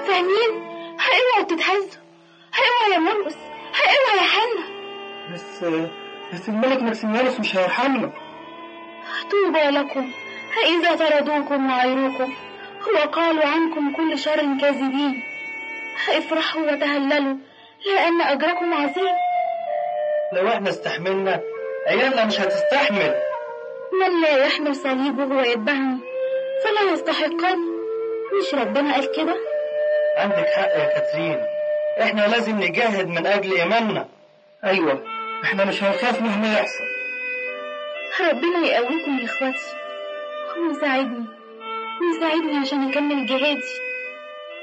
فاهمين اوعوا تتهزوا اوعى يا مرقس اوعى يا حنا بس بس الملك ماكسيميانوس مش هيرحمنا طوبى لكم إذا طردوكم وعيروكم وقالوا عنكم كل شر كاذبين افرحوا وتهللوا لأن أجركم عظيم لو احنا استحملنا عيالنا مش هتستحمل من لا يحمل صليبه ويتبعني فلا يستحقني مش ربنا قال كده عندك حق يا كاترين احنا لازم نجاهد من اجل ايماننا ايوه احنا مش هنخاف مهما يحصل ربنا يقويكم يا اخواتي ويساعدني ويساعدني عشان اكمل جهادي